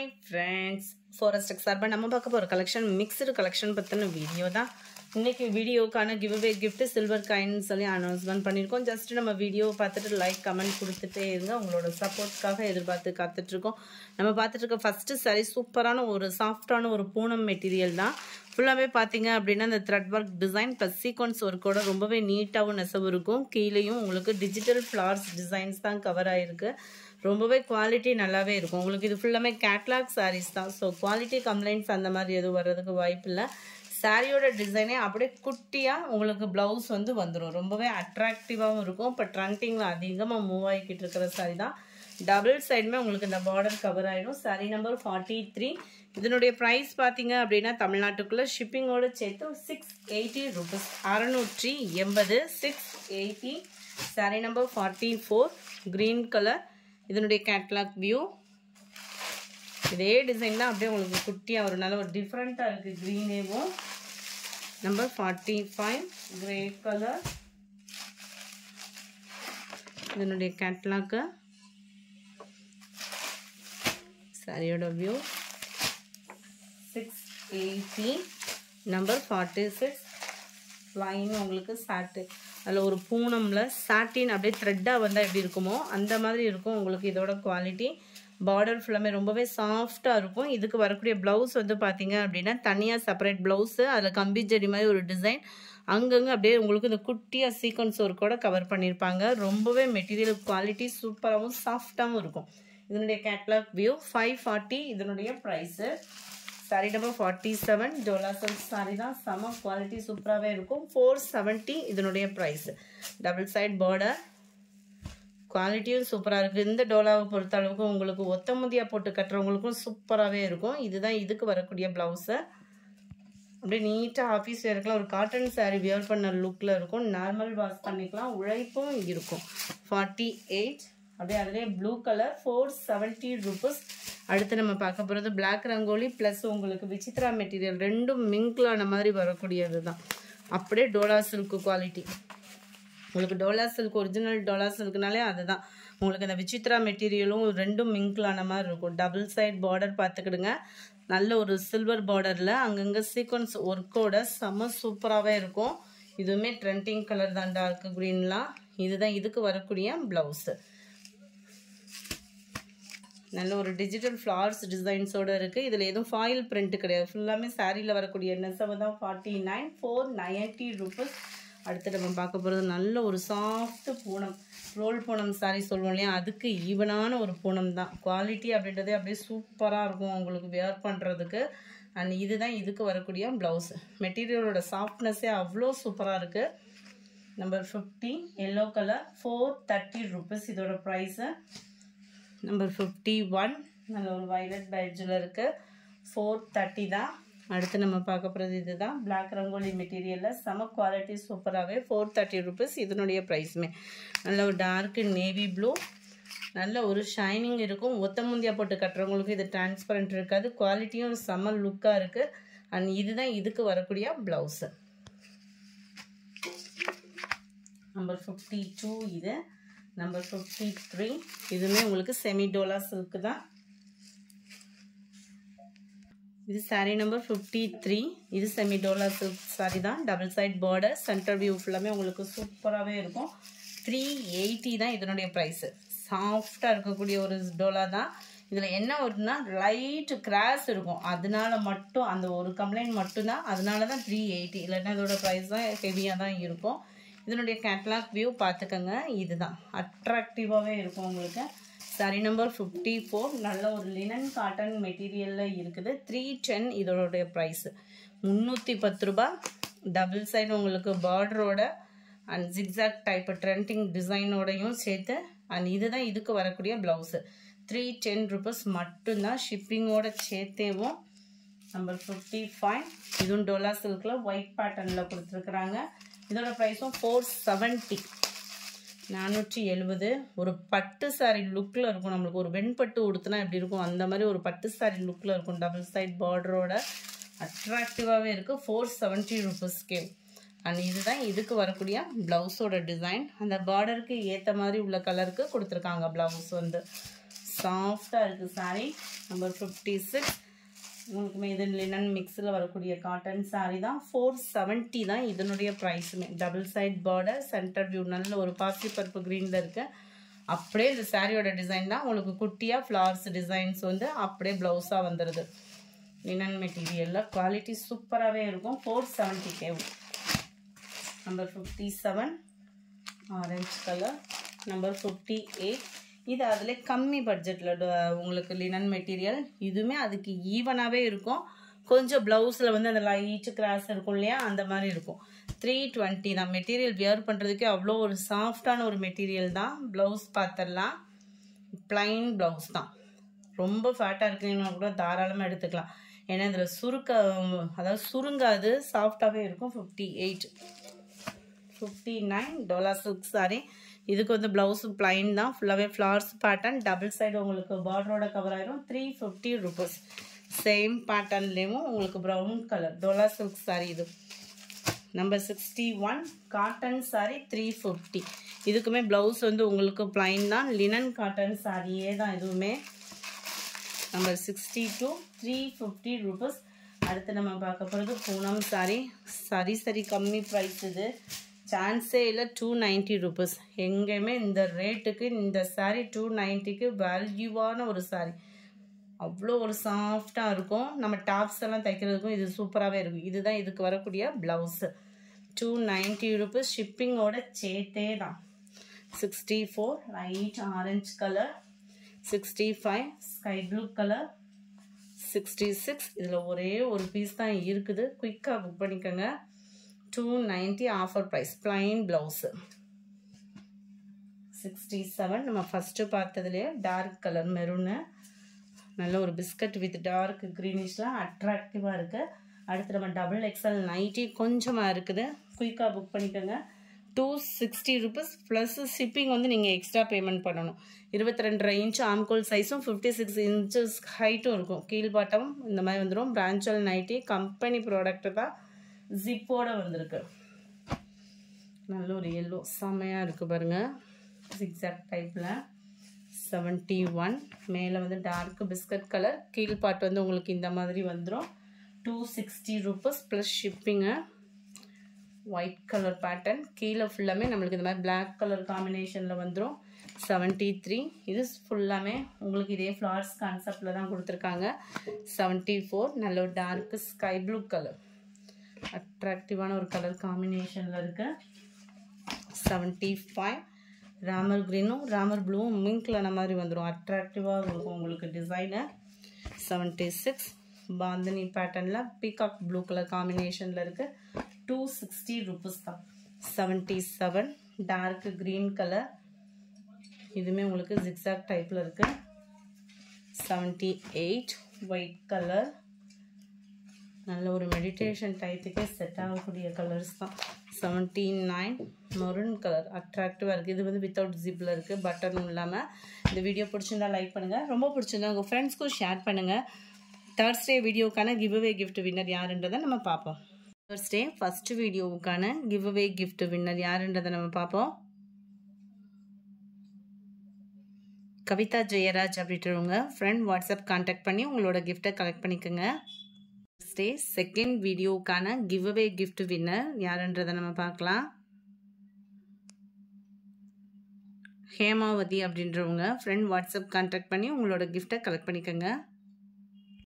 friends forest சார்பாக நம்ம பார்க்க போகிற கலெக்ஷன் மிக்சடு கலெக்ஷன் பற்றின வீடியோ தான் இன்னைக்கு வீடியோக்கான கிவ் அவே கிஃப்ட் சில்வர் காயின்னு சொல்லி அனௌன்ஸ்மெண்ட் பண்ணியிருக்கோம் ஜஸ்ட் நம்ம வீடியோ பார்த்துட்டு லைக் கமெண்ட் கொடுத்துட்டே இருங்க உங்களோட சப்போர்ட்காக எதிர்பார்த்து காத்துட்ருக்கோம் நம்ம பார்த்துட்டு இருக்க ஃபஸ்ட்டு சாரி சூப்பரான ஒரு சாஃப்டான ஒரு பூனம் மெட்டீரியல் தான் ஃபுல்லாகவே பார்த்தீங்க அப்படின்னா இந்த thread work design plus sequence ஒர்க்கோட ரொம்பவே நீட்டாகவும் நெசவு இருக்கும் கீழேயும் உங்களுக்கு டிஜிட்டல் ஃப்ளார்ஸ் டிசைன்ஸ் தான் கவர் ஆகிருக்கு ரொம்பவே குவாலிட்டி நல்லாவே இருக்கும் உங்களுக்கு இது ஃபுல்லாமே கேட்லாக் சாரீஸ் தான் ஸோ குவாலிட்டி கம்ப்ளைண்ட்ஸ் அந்த மாதிரி எதுவும் வர்றதுக்கு வாய்ப்பு இல்லை சாரியோட டிசைனே அப்படியே குட்டியாக உங்களுக்கு ப்ளவுஸ் வந்து வந்துடும் ரொம்பவே அட்ராக்டிவாகவும் இருக்கும் இப்போ ட்ரண்டிங்கில் அதிகமாக மூவ் ஆகிக்கிட்டு இருக்கிற சாரி தான் டபுள் சைடுமே உங்களுக்கு இந்த பார்டர் கவர் ஆகிடும் சாரி நம்பர் ஃபார்ட்டி த்ரீ இதனுடைய ப்ரைஸ் பார்த்தீங்க அப்படின்னா தமிழ்நாட்டுக்குள்ளே ஷிப்பிங்கோடு சேர்த்து சிக்ஸ் எயிட்டி ருபீஸ் அறநூற்றி எண்பது six eighty sari number forty four green colour இதனுடைய கேட்லாக் வியூ இதே டிசைன் தான் அப்படியே உங்களுக்கு குட்டியாக ஒரு நல்ல ஒரு டிஃப்ரெண்ட்டாக இருக்குது க்ரீனேவும் number forty five grey colour இதனுடைய கேட்லாக்கு சாரியோட view six eighty number forty six line உங்களுக்கு சாட்டு அதில் ஒரு பூனமில் சாட்டின் அப்படியே த்ரெட்டாக வந்தால் எப்படி இருக்குமோ அந்த மாதிரி இருக்கும் உங்களுக்கு இதோட குவாலிட்டி பார்டர் ஃபுல்லாமே ரொம்பவே சாஃப்டாக இருக்கும் இதுக்கு வரக்கூடிய ப்ளவுஸ் வந்து பார்த்தீங்க அப்படின்னா தனியாக செப்பரேட் ப்ளவுஸு அதில் கம்பி ஜெடி மாதிரி ஒரு டிசைன் அங்கங்கே அப்படியே உங்களுக்கு இந்த குட்டியாக சீக்வன்ஸ் ஒர்க்கோட கவர் பண்ணியிருப்பாங்க ரொம்பவே மெட்டீரியல் குவாலிட்டி சூப்பராகவும் சாஃப்டாகவும் இருக்கும் இதனுடைய கேட்லாக் வியூ ஃபைவ் ஃபார்ட்டி இதனுடைய price sari number forty seven Dola silk sari தான் செம குவாலிட்டி சூப்பராகவே இருக்கும் ஃபோர் செவன்ட்டி இதனுடைய ப்ரைஸ் டபுள் சைட் பார்டர் குவாலிட்டியும் சூப்பராக இருக்குது இந்த டோலாவை பொறுத்த அளவுக்கு உங்களுக்கு ஒத்த முதியாக போட்டு கட்டுறவங்களுக்கும் சூப்பராகவே இருக்கும் இதுதான் இதுக்கு வரக்கூடிய ப்ளவுஸை அப்படியே நீட்டாக ஆஃபீஸ் வேர்க்கெலாம் ஒரு காட்டன் சாரீ வியர் பண்ண லுக்கில் இருக்கும் நார்மல் வாஷ் பண்ணிக்கலாம் உழைப்பும் இருக்கும் ஃபார்ட்டி எயிட் அப்படியே அதுலேயே blue colour four seventy rupees அடுத்து நம்ம பார்க்க போகிறது பிளாக் ரங்கோலி ப்ளஸ் உங்களுக்கு விசித்ரா மெட்டீரியல் ரெண்டும் மிங்கிளான மாதிரி வரக்கூடியது தான் அப்படியே டோலா சில்க்கு குவாலிட்டி உங்களுக்கு டோலா சில்க் ஒரிஜினல் டோலா சில்க்னாலே அதுதான் உங்களுக்கு இந்த விசித்ரா மெட்டீரியலும் ரெண்டும் மிங்கிளான மாதிரி இருக்கும் டபுள் சைட் பார்டர் பார்த்துக்கிடுங்க நல்ல ஒரு சில்வர் பார்டரில் அங்கங்கே சீக்வன்ஸ் ஒர்க்கோட செம்ம சூப்பராகவே இருக்கும் இதுவுமே ட்ரெண்டிங் கலர் தான் டார்க் க்ரீன்லாம் இதுதான் இதுக்கு வரக்கூடிய ப்ளவுஸு நல்ல ஒரு டிஜிட்டல் ஃப்ளார்ஸ் டிசைன்ஸோடு இருக்குது இதில் எதுவும் ஃபாயில் பிரிண்ட் கிடையாது ஃபுல்லாமே சாரியில் வரக்கூடிய நெசவு தான் forty nine four ninety rupees அடுத்து நம்ம பார்க்க போகிறது நல்ல ஒரு சாஃப்ட் பூனம் ரோல் பூனம் சாரி சொல்லுவோம் இல்லையா அதுக்கு ஈவனான ஒரு பூனம் தான் குவாலிட்டி அப்படின்றதே அப்படியே சூப்பராக இருக்கும் உங்களுக்கு வேர் பண்ணுறதுக்கு அண்ட் இதுதான் இதுக்கு வரக்கூடிய ப்ளவுஸ் மெட்டீரியலோட சாஃப்ட்னஸ்ஸே அவ்வளோ சூப்பராக இருக்குது number fifty yellow colour four thirty rupees இதோட ப்ரைஸு நம்பர் ஃபிஃப்டி ஒன் நல்ல ஒரு வைலட் பேட்ஜில் இருக்குது ஃபோர் தேர்ட்டி தான் அடுத்து நம்ம பார்க்க போகிறது இது தான் பிளாக் ரங்கோலி மெட்டீரியலில் செம குவாலிட்டி சூப்பராகவே ஃபோர் தேர்ட்டி ருபீஸ் இதனுடைய ப்ரைஸுமே நல்ல ஒரு டார்க்கு நேவி ப்ளூ நல்ல ஒரு ஷைனிங் இருக்கும் ஒத்த முந்தியா போட்டு கட்டுறவங்களுக்கு இது டிரான்ஸ்பரண்ட் இருக்காது குவாலிட்டியும் செம லுக்காக இருக்குது அண்ட் இதுதான் இதுக்கு வரக்கூடிய ப்ளவுஸு நம்பர் ஃபிஃப்டி டூ இது நம்பர் ஃபிஃப்டி த்ரீ இதுவுமே உங்களுக்கு செமி டோலா சில்க்கு தான் இது சாரீ நம்பர் ஃபிஃப்டி த்ரீ இது செமி டோலா சில்க் சாரீ தான் double side border centre view ஃபுல்லாமே உங்களுக்கு சூப்பராகவே இருக்கும் த்ரீ எயிட்டி தான் இதனுடைய ப்ரைஸு சாஃப்டாக இருக்கக்கூடிய ஒரு டோலா தான் இதில் என்ன வருதுன்னா லைட் கிராஸ் இருக்கும் அதனால மட்டும் அந்த ஒரு கம்ப்ளைண்ட் மட்டும்தான் அதனால தான் த்ரீ எயிட்டி இல்லைன்னா இதோட ப்ரைஸ் தான் ஹெவியாக தான் இருக்கும் இதனுடைய கேட்லாக் வியூ பார்த்துக்கோங்க இதுதான் அட்ராக்டிவாகவே இருக்கும் உங்களுக்கு சாரி நம்பர் ஃபிஃப்டி ஃபோர் நல்ல ஒரு லினன் காட்டன் மெட்டீரியலில் இருக்குது த்ரீ டென் இதோடைய ப்ரைஸு முந்நூற்றி பத்து ரூபா டபுள் சைடு உங்களுக்கு பார்டரோட அண்ட் ஜிக்ஸாக் டைப் ட்ரெண்டிங் டிசைனோடையும் சேர்த்து அண்ட் இதுதான் இதுக்கு வரக்கூடிய ப்ளவுஸு த்ரீ டென் ருபீஸ் மட்டும்தான் ஷிப்பிங்கோட சேர்த்தேவும் நம்பர் ஃபிஃப்டி ஃபைவ் இதுவும் டோலா சில்கில் ஒயிட் பேட்டர்னில் கொடுத்துருக்குறாங்க இதோட ப்ரைஸும் ஃபோர் செவன்ட்டி நானூற்றி எழுபது ஒரு பட்டு சாரி லுக்கில் இருக்கும் நம்மளுக்கு ஒரு வெண்பட்டு உடுத்துனா எப்படி இருக்கும் அந்த மாதிரி ஒரு பட்டு சாரி லுக்கில் இருக்கும் டபுள் சைட் பார்டரோட அட்ராக்டிவாகவே இருக்குது ஃபோர் செவன்ட்டி ருபீஸ்க்கே அண்ட் இதுதான் இதுக்கு வரக்கூடிய ப்ளவுஸோட டிசைன் அந்த பார்டருக்கு ஏற்ற மாதிரி உள்ள கலருக்கு கொடுத்துருக்காங்க ப்ளவுஸ் வந்து சாஃப்டாக இருக்குது சாரீ நம்பர் ஃபிஃப்டி சிக்ஸ் உங்களுக்குமே இது லினன் மிக்ஸில் வரக்கூடிய காட்டன் சாரீ தான் ஃபோர் செவன்ட்டி தான் இதனுடைய ப்ரைஸுமே double side border centre view நல்ல ஒரு பாசி பருப்பு க்ரீனில் இருக்குது அப்படியே இந்த சாரியோட டிசைன் தான் உங்களுக்கு குட்டியாக ஃப்ளவர்ஸ் டிசைன்ஸ் வந்து அப்படியே ப்ளவுஸாக வந்துடுது லினன் மெட்டீரியலில் குவாலிட்டி சூப்பராகவே இருக்கும் ஃபோர் செவன்ட்டி கேவும் number fifty seven orange colour number fifty eight இது அதில் கம்மி பட்ஜெட்டில் உங்களுக்கு லினன் மெட்டீரியல் இதுவுமே அதுக்கு ஈவனாகவே இருக்கும் கொஞ்சம் ப்ளவுஸில் வந்து அந்த லைட்டு கிராஸ் இருக்கும் இல்லையா அந்த மாதிரி இருக்கும் த்ரீ டுவெண்ட்டி தான் மெட்டீரியல் வியர் பண்ணுறதுக்கே அவ்வளோ ஒரு சாஃப்டான ஒரு மெட்டீரியல் தான் ப்ளவுஸ் பார்த்துடலாம் ப்ளைன் ப்ளவுஸ் தான் ரொம்ப ஃபேட்டாக இருக்குங்கன்னா கூட தாராளமாக எடுத்துக்கலாம் ஏன்னா இதில் சுருக்க அதாவது சுருங்காது சாஃப்டாகவே இருக்கும் fifty eight fifty nine Dola silk sari இதுக்கு வந்து ப்ளவுஸ் பிளைன் தான் ஃபுல்லாகவே ஃப்ளவர்ஸ் பேட்டர்ன் டபுள் சைடு உங்களுக்கு பார்டரோட கவர் ஆயிரும் த்ரீ ஃபிஃப்டி ருபீஸ் சேம் பேட்டர்ன்லேயும் உங்களுக்கு brown colour Dola silk sari இது number sixty one cotton sari three fifty இதுக்குமே ப்ளவுஸ் வந்து உங்களுக்கு பிளைன் தான் லினன் காட்டன் சாரியே தான் இதுவுமே number sixty two three fifty rupees அடுத்து நம்ம பார்க்க போகிறது பூனம் சாரி சரி சரி கம்மி ப்ரைஸ் இது சான்ஸே இல்லை டூ நைன்ட்டி ருபீஸ் எங்கேயுமே இந்த ரேட்டுக்கு இந்த சாரீ டூ நைன்ட்டிக்கு வேல்யூவான ஒரு சாரீ அவ்வளோ ஒரு சாஃப்டாக இருக்கும் நம்ம டாப்ஸ் எல்லாம் தைக்கிறதுக்கும் இது சூப்பராகவே இருக்கும் இதுதான் இதுக்கு வரக்கூடிய ப்ளவுஸு டூ நைன்ட்டி ருபீஸ் ஷிப்பிங்கோட சேர்த்தே தான் sixty four light orange colour sixty five sky blue colour sixty six இதில் ஒரே ஒரு பீஸ் தான் இருக்குது குயிக்காக புக் பண்ணிக்கோங்க two ninety offer price plain blouse sixty seven நம்ம ஃபஸ்ட்டு பார்த்ததுலேயே டார்க் கலர் மெரூனு நல்ல ஒரு பிஸ்கட் வித் டார்க் க்ரீனிஷ்லாம் அட்ராக்டிவாக இருக்குது அடுத்து நம்ம டபுள் எக்ஸல் நைட்டி கொஞ்சமாக இருக்குது குயிக்காக புக் பண்ணிக்கோங்க two sixty rupees plus shipping வந்து நீங்கள் எக்ஸ்ட்ரா பேமெண்ட் பண்ணணும் இருபத்தி ரெண்டரை இன்ச் ஆம்கோல் சைஸும் ஃபிஃப்டி சிக்ஸ் இன்ச்சஸ் ஹைட்டும் இருக்கும் கீழ்பாட்டம் இந்த மாதிரி வந்துடும் பிரான்ச்சல் நைட்டி கம்பெனி ப்ராடக்ட்டு தான் ஜிப்போட வந்திருக்கு நல்ல ஒரு எல்லோ செம்மையாக இருக்குது பாருங்கள் ஜிக்ஸாக் டைப்பில் செவன்ட்டி ஒன் மேலே வந்து டார்க் பிஸ்கட் கலர் கீழ்பாட்டு வந்து உங்களுக்கு இந்த மாதிரி வந்துடும் two sixty rupees plus shipping white colour pattern கீழே ஃபுல்லாமே நம்மளுக்கு இந்த மாதிரி பிளாக் கலர் காம்பினேஷனில் வந்துடும் செவன்ட்டி த்ரீ இது ஃபுல்லாமே உங்களுக்கு இதே ஃப்ளவர்ஸ் கான்செப்டில் தான் கொடுத்துருக்காங்க செவன்ட்டி ஃபோர் நல்ல ஒரு டார்க்கு ஸ்கை ப்ளூ கலர் அட்ராக்டிவான ஒரு கலர் காம்பினேஷனில் இருக்குது செவன்ட்டி ஃபைவ் ராமர் க்ரீனும் ராமர் ப்ளூவும் மிங்க்லான மாதிரி வந்துடும் அட்ராக்டிவாக இருக்கும் உங்களுக்கு டிசைனு செவன்ட்டி சிக்ஸ் பாந்தனி பேட்டர்னில் பீகாக் ப்ளூ கலர் காம்பினேஷனில் இருக்குது டூ சிக்ஸ்டி ருபீஸ் தான் seventy seven dark green colour இதுவுமே உங்களுக்கு ஜிக்ஸாக் டைப்பில் இருக்குது செவன்ட்டி எயிட் ஒயிட் கலர் நல்ல ஒரு மெடிடேஷன் டைப்புக்கே செட் ஆகக்கூடிய கலர்ஸ் தான் செவன்ட்டி நைன் மொரன் கலர் அட்ராக்டிவாக இருக்குது இது வந்து வித்தவுட் ஜிப்பில் இருக்குது பட்டனும் இல்லாமல் இந்த வீடியோ பிடிச்சிருந்தா லைக் பண்ணுங்கள் ரொம்ப பிடிச்சிருந்தா உங்கள் ஃப்ரெண்ட்ஸ்க்கும் ஷேர் பண்ணுங்கள் தேர்ஸ்டே வீடியோக்கான கிவ் அவே கிஃப்ட் வின்னர் யாருன்றதை நம்ம பார்ப்போம் தேர்ஸ்டே ஃபஸ்ட்டு வீடியோவுக்கான கிவ் அவே கிஃப்ட் வின்னர் யாருன்றதை நம்ம பார்ப்போம் கவிதா ஜெயராஜ் அப்படின்றவங்க ஃப்ரெண்ட் வாட்ஸ்அப் கான்டாக்ட் பண்ணி உங்களோட கிஃப்ட்டை கலெக்ட் பண்ணிக்கோங்க டே செகண்ட் வீடியோக்கான கிவ் அவே கிஃப்ட் வின்னர் யாருன்றதை நம்ம பார்க்கலாம் ஹேமாவதி அப்படின்றவங்க ஃப்ரெண்ட் வாட்ஸ்அப் கான்டாக்ட் பண்ணி உங்களோட கிஃப்ட்டை கலெக்ட் பண்ணிக்கோங்க